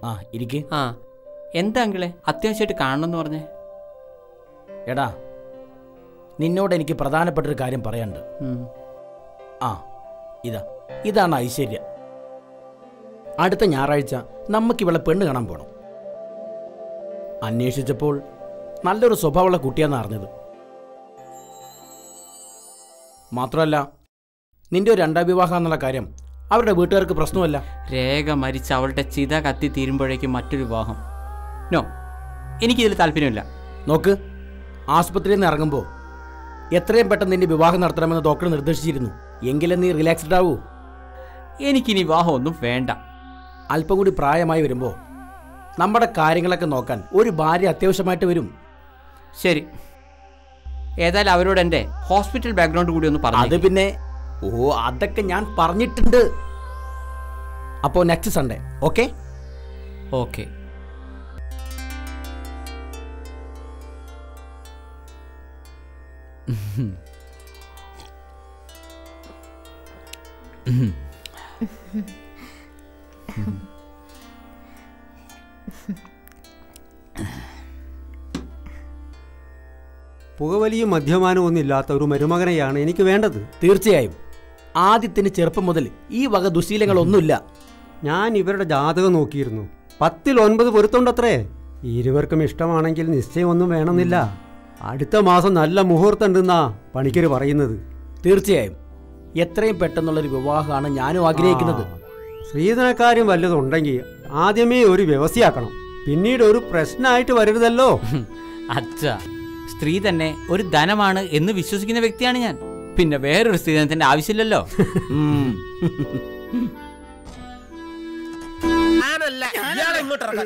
ആ ഇരിക്ക് ആ എന്താ അങ്കിളെ അത്യാവശ്യമായിട്ട് കാണണമെന്ന് പറഞ്ഞേ എടാ നിന്നോട് എനിക്ക് പ്രധാനപ്പെട്ടൊരു കാര്യം പറയാനുണ്ട് ഉം. ആ ഇതാ ഇതാണ് ഐശ്വര്യ അടുത്ത ഞായറാഴ്ച നമുക്ക് ഇവളെ പെണ്ണ് കാണാൻ പോണം അന്വേഷിച്ചപ്പോൾ നല്ലൊരു സ്വഭാവമുള്ള കുട്ടിയാന്ന് അറിഞ്ഞത് മാത്രമല്ല നിന്റെ ഒരു രണ്ടാം വിവാഹം എന്നുള്ള കാര്യം അവരുടെ വീട്ടുകാർക്ക് പ്രശ്നമല്ല രേഖ മരിച്ച് അവളുടെ ചിത കത്തി തീരുമ്പോഴേക്കും മറ്റൊരു വിവാഹം നോ എനിക്കിതിൽ താല്പര്യമില്ല നോക്ക് ആസ്പത്രിയിൽ നിന്ന് ഇറങ്ങുമ്പോൾ എത്രയും പെട്ടെന്ന് നിന്റെ വിവാഹം നടത്തണമെന്ന് ഡോക്ടർ നിർദ്ദേശിച്ചിരുന്നു എങ്കിലും നീ റിലാക്സ്ഡ് ആവൂ എനിക്കിനി വിവാഹമൊന്നും വേണ്ട അല്പം കൂടി പ്രായമായി വരുമ്പോൾ നമ്മുടെ കാര്യങ്ങളൊക്കെ നോക്കാൻ ഒരു ഭാര്യ അത്യാവശ്യമായിട്ട് വരും ശരി ഏതായാലും അവരോട് എൻ്റെ ഹോസ്പിറ്റൽ ബാക്ക്ഗ്രൗണ്ട് കൂടി ഒന്ന് അത് പറഞ്ഞു പിന്നെ ഓ അതൊക്കെ ഞാൻ പറഞ്ഞിട്ടുണ്ട് അപ്പോൾ നെക്സ്റ്റ് സൺഡേ ഓക്കെ ഓക്കെ പുകവലിയും മദ്യപാനവും ഒന്നും ഇല്ലാത്ത ഒരു മരുമകനെയാണ് എനിക്ക് വേണ്ടത് തീർച്ചയായും ആദ്യത്തിന് ചെറുപ്പം മുതൽ ഈ വക ദുശീലങ്ങളൊന്നുമില്ല ഞാൻ ഇവരുടെ ജാതകം നോക്കിയിരുന്നു പത്തിൽ ഒൻപത് പൊരുത്തമുണ്ടത്രേ ഇരുവർക്കും ഇഷ്ടമാണെങ്കിൽ നിശ്ചയമൊന്നും വേണമെന്നില്ല അടുത്ത മാസം നല്ല മുഹൂർത്തം ഉണ്ടെന്നാ പണിക്കര് പറയുന്നത് തീർച്ചയായും എത്രയും പെട്ടെന്നുള്ളൊരു വിവാഹമാണ് ഞാനും ആഗ്രഹിക്കുന്നത് ശ്രീധനക്കാര്യം വല്ലതുണ്ടെങ്കിൽ ആദ്യമേ ഒരു വ്യവസ്ഥയാക്കണം പിന്നീട് ഒരു പ്രശ്നമായിട്ട് വരരുതല്ലോ അച്ഛ സ്ത്രീ തന്നെ ഒരു ധനമാണ് എന്ന് വിശ്വസിക്കുന്ന വ്യക്തിയാണ് ഞാൻ പിന്നെ വേറൊരു സ്ത്രീധനത്തിന്റെ ആവശ്യമില്ലല്ലോ ഉം. ഞാനല്ല ഇയാളെ ഇങ്ങോട്ട് ഇറങ്ങാൻ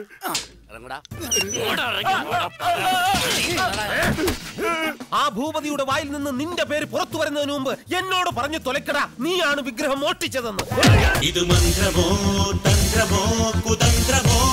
ആ ഭൂപതിയുടെ വായിൽ നിന്ന് നിന്റെ പേര് പുറത്തു വരുന്നതിന് മുമ്പ് എന്നോട് പറഞ്ഞു തൊലക്കടാ നീയാണ് വിഗ്രഹം മോഷ്ടിച്ചതെന്ന് ഇത് മന്ത്രമോ തന്ത്രമോ കുതന്ത്രമോ